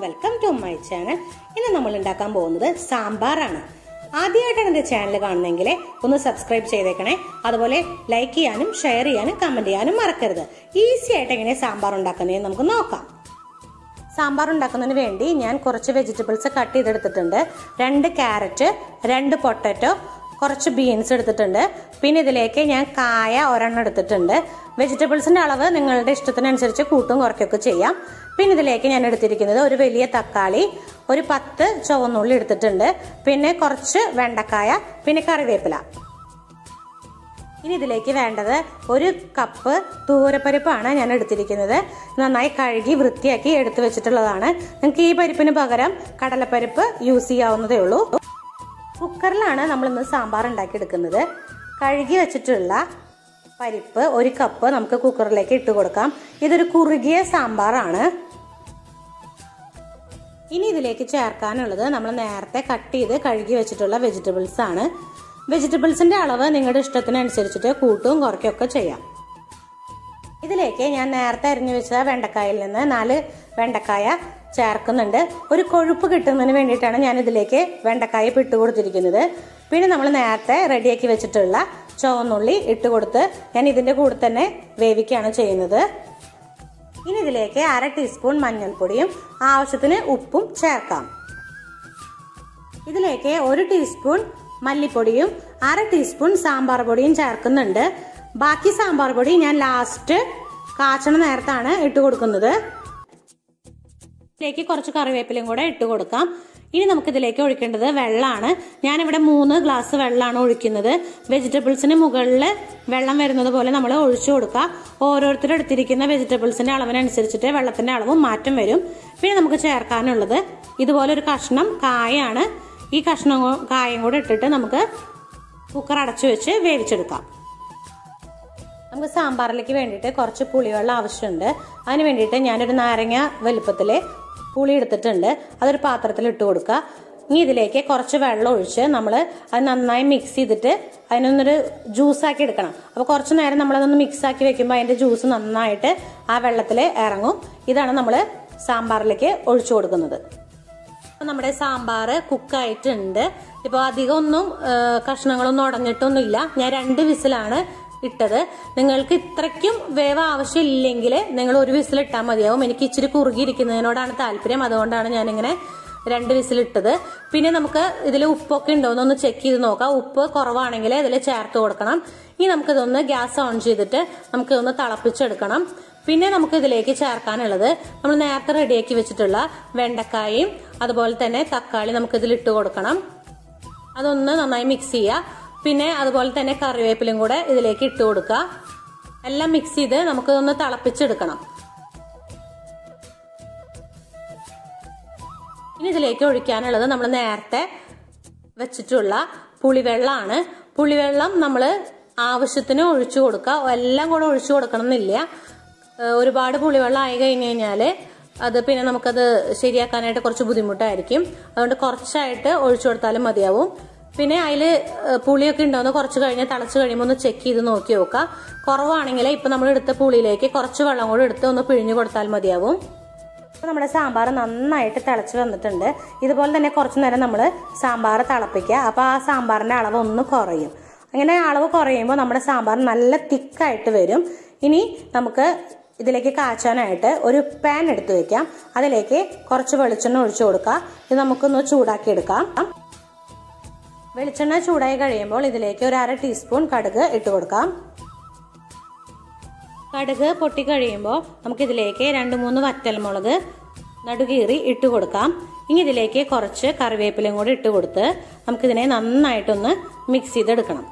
welcome to my channel ഇന്ന് നമ്മൾ ഉണ്ടാക്കാൻ പോകുന്നത് സാമ്പാറാണ് ആദ്യമായിട്ടാണ് എൻ്റെ ചാനൽ കാണുന്നതെങ്കിൽ ഒന്ന് സബ്സ്ക്രൈബ് ചെയ്തേക്കണേ അതുപോലെ ലൈക്ക് ചെയ്യാനും ഷെയർ ചെയ്യാനും കമന്റ് ചെയ്യാനും മറക്കരുത് ഈസി ആയിട്ട് എങ്ങനെ സാമ്പാർ ഉണ്ടാക്കുന്നതെന്ന് നമുക്ക് നോക്കാം സാമ്പാർ ഉണ്ടാക്കുന്നതിന് വേണ്ടി ഞാൻ കുറച്ച് വെജിറ്റബിൾസ് കട്ട് ചെയ്തെടുത്തിട്ടുണ്ട് രണ്ട് ക്യാരറ്റ് രണ്ട് പൊട്ടറ്റോ കുറച്ച് ബീൻസ് എടുത്തിട്ടുണ്ട് പിന്നെ ഇതിലേക്ക് ഞാൻ കായ ഒരെണ്ണം എടുത്തിട്ടുണ്ട് വെജിറ്റബിൾസിന്റെ അളവ് നിങ്ങളുടെ ഇഷ്ടത്തിനനുസരിച്ച് കൂട്ടും കുറയ്ക്കുകയൊക്കെ ചെയ്യാം പിന്നെ ഇതിലേക്ക് ഞാൻ എടുത്തിരിക്കുന്നത് ഒരു വലിയ തക്കാളി ഒരു പത്ത് ചുവന്നുള്ളി എടുത്തിട്ടുണ്ട് പിന്നെ കുറച്ച് വെണ്ടക്കായ പിന്നെ കറിവേപ്പില ഇനി ഇതിലേക്ക് വേണ്ടത് ഒരു കപ്പ് തൂരപ്പരിപ്പാണ് ഞാൻ എടുത്തിരിക്കുന്നത് നന്നായി കഴുകി വൃത്തിയാക്കി എടുത്തു വെച്ചിട്ടുള്ളതാണ് നിങ്ങൾക്ക് ഈ പരിപ്പിന് പകരം കടലപ്പരിപ്പ് യൂസ് ചെയ്യാവുന്നതേ ഉള്ളൂ കുക്കറിലാണ് നമ്മൾ ഇന്ന് സാമ്പാർ ഉണ്ടാക്കിയെടുക്കുന്നത് കഴുകി വെച്ചിട്ടുള്ള പരിപ്പ് ഒരു കപ്പ് നമുക്ക് കുക്കറിലേക്ക് ഇട്ട് കൊടുക്കാം ഇതൊരു കുറുകിയ സാമ്പാറാണ് ഇനി ഇതിലേക്ക് ചേർക്കാനുള്ളത് നമ്മൾ നേരത്തെ കട്ട് ചെയ്ത് കഴുകി വെച്ചിട്ടുള്ള വെജിറ്റബിൾസ് ആണ് വെജിറ്റബിൾസിന്റെ അളവ് നിങ്ങളുടെ ഇഷ്ടത്തിനനുസരിച്ചിട്ട് കൂട്ടും കുറയ്ക്കുകയൊക്കെ ചെയ്യാം ഇതിലേക്ക് ഞാൻ നേരത്തെ അരിഞ്ഞു വെച്ച വെണ്ടക്കായിൽ നിന്ന് നാല് വെണ്ടക്കായ ചേർക്കുന്നുണ്ട് ഒരു കൊഴുപ്പ് കിട്ടുന്നതിന് വേണ്ടിയിട്ടാണ് ഞാൻ ഇതിലേക്ക് വെണ്ടക്കായ ഇട്ട് കൊടുത്തിരിക്കുന്നത് പിന്നെ നമ്മൾ നേരത്തെ റെഡിയാക്കി വെച്ചിട്ടുള്ള ചുവന്നുള്ളി ഇട്ട് കൊടുത്ത് ഞാൻ ഇതിന്റെ കൂടെ തന്നെ വേവിക്കുകയാണ് ചെയ്യുന്നത് ഇനി ഇതിലേക്ക് അര ടീസ്പൂൺ മഞ്ഞൾപ്പൊടിയും ആവശ്യത്തിന് ഉപ്പും ചേർക്കാം ഇതിലേക്ക് ഒരു ടീസ്പൂൺ മല്ലിപ്പൊടിയും അര ടീസ്പൂൺ സാമ്പാർ പൊടിയും ചേർക്കുന്നുണ്ട് ബാക്കി സാമ്പാർ പൊടി ഞാൻ ലാസ്റ്റ് കാച്ചണ നേരത്താണ് ഇട്ട് കൊടുക്കുന്നത് ഇതിലേക്ക് കുറച്ച് കറിവേപ്പിലയും കൂടെ ഇട്ട് കൊടുക്കാം ഇനി നമുക്ക് ഇതിലേക്ക് ഒഴിക്കേണ്ടത് വെള്ളമാണ് ഞാനിവിടെ മൂന്ന് ഗ്ലാസ് വെള്ളമാണ് ഒഴിക്കുന്നത് വെജിറ്റബിൾസിന് മുകളിൽ വെള്ളം വരുന്നത് പോലെ നമ്മൾ ഒഴിച്ചു കൊടുക്കുക ഓരോരുത്തരും എടുത്തിരിക്കുന്ന വെജിറ്റബിൾസിന്റെ അളവിനനുസരിച്ചിട്ട് വെള്ളത്തിന്റെ അളവും മാറ്റം വരും പിന്നെ നമുക്ക് ചേർക്കാനുള്ളത് ഇതുപോലെ ഒരു കഷ്ണം കായാണ് ഈ കഷ്ണം കായം കൂടെ ഇട്ടിട്ട് നമുക്ക് കുക്കർ അടച്ചു വെച്ച് വേവിച്ചെടുക്കാം നമുക്ക് സാമ്പാറിലേക്ക് വേണ്ടിയിട്ട് കുറച്ച് പുളിവെള്ളം ആവശ്യമുണ്ട് അതിന് വേണ്ടിയിട്ട് ഞാനൊരു നാരങ്ങ വലുപ്പത്തിൽ പുളി എടുത്തിട്ടുണ്ട് അതൊരു പാത്രത്തിൽ ഇട്ട് കൊടുക്കുക ഇനി ഇതിലേക്ക് കുറച്ച് വെള്ളം ഒഴിച്ച് നമ്മൾ അത് നന്നായി മിക്സ് ചെയ്തിട്ട് അതിനൊന്നൊരു ജ്യൂസാക്കി എടുക്കണം അപ്പോൾ കുറച്ച് നേരം നമ്മളതൊന്ന് മിക്സ് ആക്കി വെക്കുമ്പോൾ അതിൻ്റെ ജ്യൂസ് നന്നായിട്ട് ആ വെള്ളത്തിൽ ഇറങ്ങും ഇതാണ് നമ്മൾ സാമ്പാറിലേക്ക് ഒഴിച്ചു കൊടുക്കുന്നത് അപ്പോൾ നമ്മുടെ സാമ്പാർ കുക്കായിട്ടുണ്ട് ഇപ്പോൾ അധികം ഒന്നും കഷ്ണങ്ങളൊന്നും ഉടഞ്ഞിട്ടൊന്നുമില്ല ഞാൻ രണ്ട് വിസിലാണ് ഇട്ടത് നിങ്ങൾക്ക് ഇത്രയ്ക്കും വേവ് ആവശ്യമില്ലെങ്കിൽ നിങ്ങൾ ഒരു വിസിൽ ഇട്ടാൽ മതിയാവും എനിക്ക് ഇച്ചിരി കുറുകിയിരിക്കുന്നതിനോടാണ് താല്പര്യം അതുകൊണ്ടാണ് ഞാനിങ്ങനെ രണ്ട് വിസിലിട്ടത് പിന്നെ നമുക്ക് ഇതിൽ ഉപ്പൊക്കെ ഉണ്ടോ എന്നൊന്ന് ചെക്ക് ചെയ്ത് നോക്കാം ഉപ്പ് കുറവാണെങ്കിൽ ഇതിൽ ചേർത്ത് കൊടുക്കണം ഇനി നമുക്കിതൊന്ന് ഗ്യാസ് ഓൺ ചെയ്തിട്ട് നമുക്ക് ഒന്ന് തിളപ്പിച്ചെടുക്കണം പിന്നെ നമുക്ക് ഇതിലേക്ക് ചേർക്കാനുള്ളത് നമ്മൾ നേരത്തെ റെഡിയാക്കി വെച്ചിട്ടുള്ള വെണ്ടക്കായും അതുപോലെ തന്നെ തക്കാളി നമുക്ക് ഇതിൽ ഇട്ട് കൊടുക്കണം അതൊന്ന് നന്നായി മിക്സ് ചെയ്യുക പിന്നെ അതുപോലെ തന്നെ കറിവേപ്പിലും കൂടെ ഇതിലേക്ക് ഇട്ട് കൊടുക്കുക എല്ലാം മിക്സ് ചെയ്ത് നമുക്ക് ഒന്ന് തിളപ്പിച്ചെടുക്കണം ഇനി ഇതിലേക്ക് ഒഴിക്കാനുള്ളത് നമ്മൾ നേരത്തെ വെച്ചിട്ടുള്ള പുളിവെള്ളമാണ് പുളിവെള്ളം നമ്മൾ ആവശ്യത്തിന് ഒഴിച്ചു കൊടുക്കുക എല്ലാം കൂടെ ഒഴിച്ചു കൊടുക്കണം എന്നില്ല ഒരുപാട് പുളിവെള്ളം ആയി കഴിഞ്ഞു കഴിഞ്ഞാൽ അത് പിന്നെ നമുക്കത് ശരിയാക്കാനായിട്ട് കുറച്ച് ബുദ്ധിമുട്ടായിരിക്കും അതുകൊണ്ട് കുറച്ചായിട്ട് ഒഴിച്ചു കൊടുത്താലും മതിയാവും പിന്നെ അതിൽ പുളിയൊക്കെ ഉണ്ടോയെന്ന് കുറച്ച് കഴിഞ്ഞ് തിളച്ച് കഴിയുമ്പോൾ ഒന്ന് ചെക്ക് ചെയ്ത് നോക്കി നോക്കുക കുറവാണെങ്കിൽ ഇപ്പം നമ്മൾ എടുത്ത പുളിയിലേക്ക് കുറച്ച് വെള്ളം കൂടെ എടുത്ത് ഒന്ന് പിഴിഞ്ഞു കൊടുത്താൽ മതിയാവും അപ്പോൾ നമ്മുടെ സാമ്പാർ നന്നായിട്ട് തിളച്ച് വന്നിട്ടുണ്ട് ഇതുപോലെ തന്നെ കുറച്ച് നേരം നമ്മൾ സാമ്പാർ തിളപ്പിക്കുക അപ്പോൾ ആ സാമ്പാറിൻ്റെ അളവ് ഒന്ന് കുറയും അങ്ങനെ അളവ് കുറയുമ്പോൾ നമ്മുടെ സാമ്പാർ നല്ല തിക്കായിട്ട് വരും ഇനി നമുക്ക് ഇതിലേക്ക് കാച്ചാനായിട്ട് ഒരു പാൻ എടുത്തു വെക്കാം അതിലേക്ക് കുറച്ച് വെളിച്ചെണ്ണ ഒഴിച്ചു കൊടുക്കുക ഇത് നമുക്കൊന്ന് ചൂടാക്കി എടുക്കാം വെളിച്ചെണ്ണ ചൂടായി കഴിയുമ്പോൾ ഇതിലേക്ക് ഒരു അര ടീസ്പൂൺ കടുക് ഇട്ട് കൊടുക്കാം കടുക് പൊട്ടി കഴിയുമ്പോൾ നമുക്കിതിലേക്ക് രണ്ട് മൂന്ന് വറ്റൽമുളക് നടുകീറി ഇട്ട് കൊടുക്കാം ഇനി ഇതിലേക്ക് കുറച്ച് കറിവേപ്പിലയും കൂടി ഇട്ട് കൊടുത്ത് നമുക്കിതിനെ നന്നായിട്ടൊന്ന് മിക്സ് ചെയ്തെടുക്കണം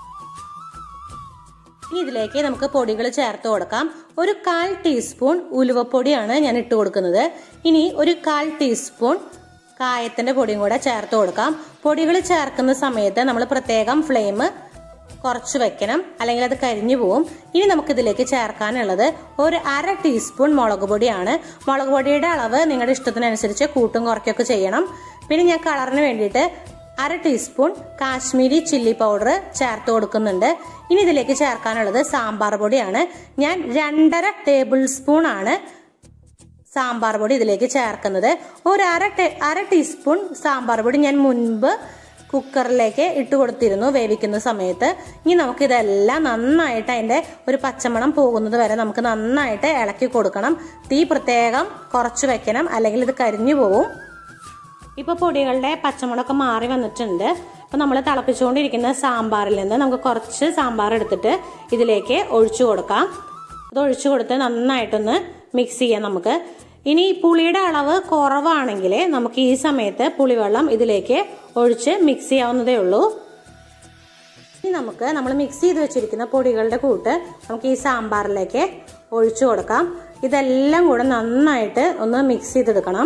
ഇനി ഇതിലേക്ക് നമുക്ക് പൊടികൾ ചേർത്ത് കൊടുക്കാം ഒരു കാൽ ടീസ്പൂൺ ഉലുവപ്പൊടിയാണ് ഞാൻ ഇട്ട് കൊടുക്കുന്നത് ഇനി ഒരു കാൽ ടീസ്പൂൺ കായത്തിന്റെ പൊടിയും കൂടെ ചേർത്ത് കൊടുക്കാം പൊടികൾ ചേർക്കുന്ന സമയത്ത് നമ്മൾ പ്രത്യേകം ഫ്ലെയിം കുറച്ച് വെക്കണം അല്ലെങ്കിൽ അത് കരിഞ്ഞു പോവും ഇനി നമുക്ക് ഇതിലേക്ക് ചേർക്കാനുള്ളത് ഒരു അര ടീസ്പൂൺ മുളക് പൊടിയാണ് മുളക് പൊടിയുടെ അളവ് നിങ്ങളുടെ ഇഷ്ടത്തിനനുസരിച്ച് കൂട്ടും കുറയ്ക്കൊക്കെ ചെയ്യണം പിന്നെ ഞാൻ കളറിന് വേണ്ടിയിട്ട് അര ടീസ്പൂൺ കാശ്മീരി ചില്ലി പൗഡർ ചേർത്ത് കൊടുക്കുന്നുണ്ട് ഇനി ഇതിലേക്ക് ചേർക്കാനുള്ളത് സാമ്പാർ പൊടിയാണ് ഞാൻ രണ്ടര ടേബിൾ സ്പൂൺ ആണ് സാമ്പാർ പൊടി ഇതിലേക്ക് ചേർക്കുന്നത് ഒരു അര ടേ- അര ടീസ്പൂൺ സാമ്പാർ പൊടി ഞാൻ മുൻപ് കുക്കറിലേക്ക് ഇട്ട് കൊടുത്തിരുന്നു വേവിക്കുന്ന സമയത്ത് ഇനി നമുക്ക് ഇതെല്ലാം നന്നായിട്ട് അതിന്റെ ഒരു പച്ചമണം പോകുന്നത് വരെ നമുക്ക് നന്നായിട്ട് ഇളക്കി കൊടുക്കണം തീ പ്രത്യേകം കുറച്ച് വെക്കണം അല്ലെങ്കിൽ ഇത് കരിഞ്ഞു പോകും ഇപ്പൊ പൊടികളുടെ പച്ചമുളകൊക്കെ മാറി വന്നിട്ടുണ്ട് അപ്പൊ നമ്മൾ തിളപ്പിച്ചുകൊണ്ടിരിക്കുന്ന സാമ്പാറിൽ നിന്ന് നമുക്ക് കുറച്ച് സാമ്പാർ എടുത്തിട്ട് ഇതിലേക്ക് ഒഴിച്ചു കൊടുക്കാം അത് ഒഴിച്ചു കൊടുത്ത് നന്നായിട്ടൊന്ന് മിക്സ് ചെയ്യാം നമുക്ക് ഇനി പുളിയുടെ അളവ് കുറവാണെങ്കിൽ നമുക്ക് ഈ സമയത്ത് പുളിവെള്ളം ഇതിലേക്ക് ഒഴിച്ച് മിക്സ് ചെയ്യാവുന്നതേ ഉള്ളൂ ഇനി നമുക്ക് നമ്മൾ മിക്സ് ചെയ്ത് വെച്ചിരിക്കുന്ന പൊടികളുടെ കൂട്ട് നമുക്ക് ഈ സാമ്പാറിലേക്ക് ഒഴിച്ചു കൊടുക്കാം ഇതെല്ലാം കൂടെ നന്നായിട്ട് ഒന്ന് മിക്സ് ചെയ്തെടുക്കണം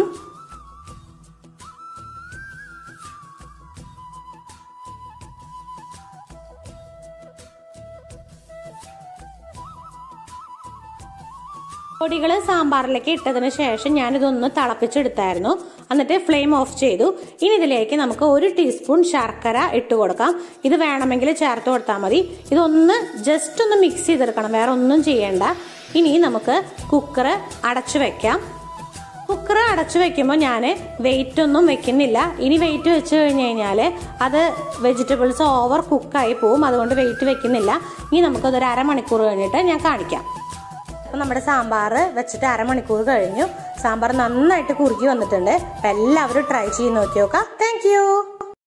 പൊടികൾ സാമ്പാറിലേക്ക് ഇട്ടതിന് ശേഷം ഞാനിതൊന്ന് തിളപ്പിച്ചെടുത്തായിരുന്നു എന്നിട്ട് ഫ്ലെയിം ഓഫ് ചെയ്തു ഇനി ഇതിലേക്ക് നമുക്ക് ഒരു ടീസ്പൂൺ ശർക്കര ഇട്ട് കൊടുക്കാം ഇത് വേണമെങ്കിൽ ചേർത്ത് കൊടുത്താൽ മതി ഇതൊന്ന് ജസ്റ്റ് ഒന്ന് മിക്സ് ചെയ്തെടുക്കണം വേറെ ഒന്നും ചെയ്യേണ്ട ഇനി നമുക്ക് കുക്കർ അടച്ചു വെക്കാം കുക്കർ അടച്ചു വെക്കുമ്പോൾ ഞാൻ വെയിറ്റ് ഒന്നും വെക്കുന്നില്ല ഇനി വെയിറ്റ് വെച്ച് കഴിഞ്ഞ് കഴിഞ്ഞാൽ അത് വെജിറ്റബിൾസ് ഓവർ കുക്കായി പോവും അതുകൊണ്ട് വെയിറ്റ് വെക്കുന്നില്ല ഇനി നമുക്കതൊരു അരമണിക്കൂർ കഴിഞ്ഞിട്ട് ഞാൻ കാണിക്കാം അപ്പം നമ്മുടെ സാമ്പാർ വെച്ചിട്ട് അരമണിക്കൂർ കഴിഞ്ഞു സാമ്പാർ നന്നായിട്ട് കുറുകി വന്നിട്ടുണ്ട് അപ്പം എല്ലാവരും ട്രൈ ചെയ്ത് നോക്കി നോക്കാം താങ്ക്